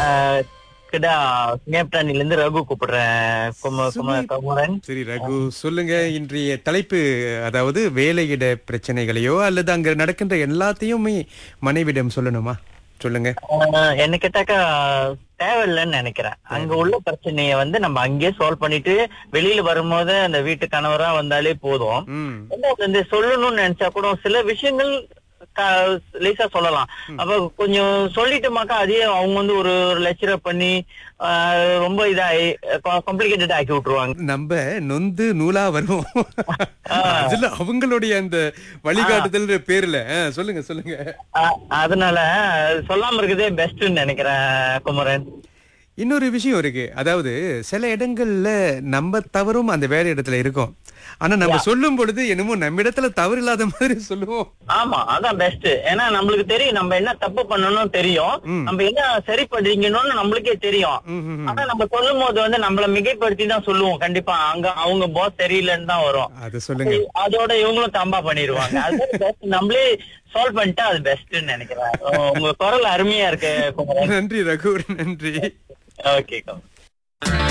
கிடா மேப்டானில இருந்து ரகு கூப்பிடுறேன் கும கும குமரன் சரி ரகு சொல்லுங்க இன்றைய தலைப்பு அதாவது வேலையிட பிரச்சனைகளையோ அல்லது அங்க நடக்கின்ற எல்லாத்தையுமே மனைவிடம் சொல்லணுமா சொல்லுங்க ஆஹ் என்ன கேட்டாக்கா தேவையில்லைன்னு நினைக்கிறேன் அங்க உள்ள பிரச்சனைய வந்து நம்ம அங்கேயே சால்வ் பண்ணிட்டு வெளியில வரும்போது அந்த வீட்டு கணவரா வந்தாலே போதும் ம் ரெண்டாவது வந்து சொல்லணும்னு நினைச்சா கூட சில விஷயங்கள் க- லேசா சொல்லலாம் அப்ப கொஞ்சம் சொல்லிட்டோமாக்கா அதே அவங்க வந்து ஒரு லெக்சரப் பண்ணி ஆஹ் ரொம்ப இதாகி காம்ப்ளிகேட்டட் ஆக்கி விட்டுருவாங்க நம்ம நொந்து நூலா வருவோம் அதுல அவங்களுடைய அந்த வழிகாட்டுதல் பேர்ல ஆ, சொல்லுங்க சொல்லுங்க ஆஹ் அதனால சொல்லாம இருக்கதே பெஸ்ட்னு நினைக்கிறேன் குமரன் இன்னொரு விஷயம் இருக்கு அதாவது சில இடங்கள்ல நம்ம தவறும் அந்த வேலை இடத்துல இருக்கும் ஆனா நம்ம சொல்லும் பொழுது என்னமோ நம்ம இடத்துல தவறு இல்லாத மாதிரி சொல்லுவோம் ஆமா அதான் பெஸ்ட் ஏன்னா நம்மளுக்கு தெரியும் நம்ம என்ன தப்பு பண்ணணும் தெரியும் ம். நம்ம என்ன சரி பண்றீங்கன்னு நம்மளுக்கே தெரியும் ம், ம், ம். ஆனா நம்ம சொல்லும் போது வந்து நம்மள மிகைப்படுத்தி தான் சொல்லுவோம் கண்டிப்பா அங்க அவங்க பாஸ் சரியில்லைன்னு தான் வரும் அது சொல்லுங்க அதோட இவங்களும் தம்பா பண்ணிடுவாங்க அது best. நம்மளே சால்வ் பண்ணிட்டா அது பெஸ்ட்னு நினைக்கிறேன் உங்க குரல் அருமையா இருக்கு குமரன் நன்றி ரகு நன்றி ஓகே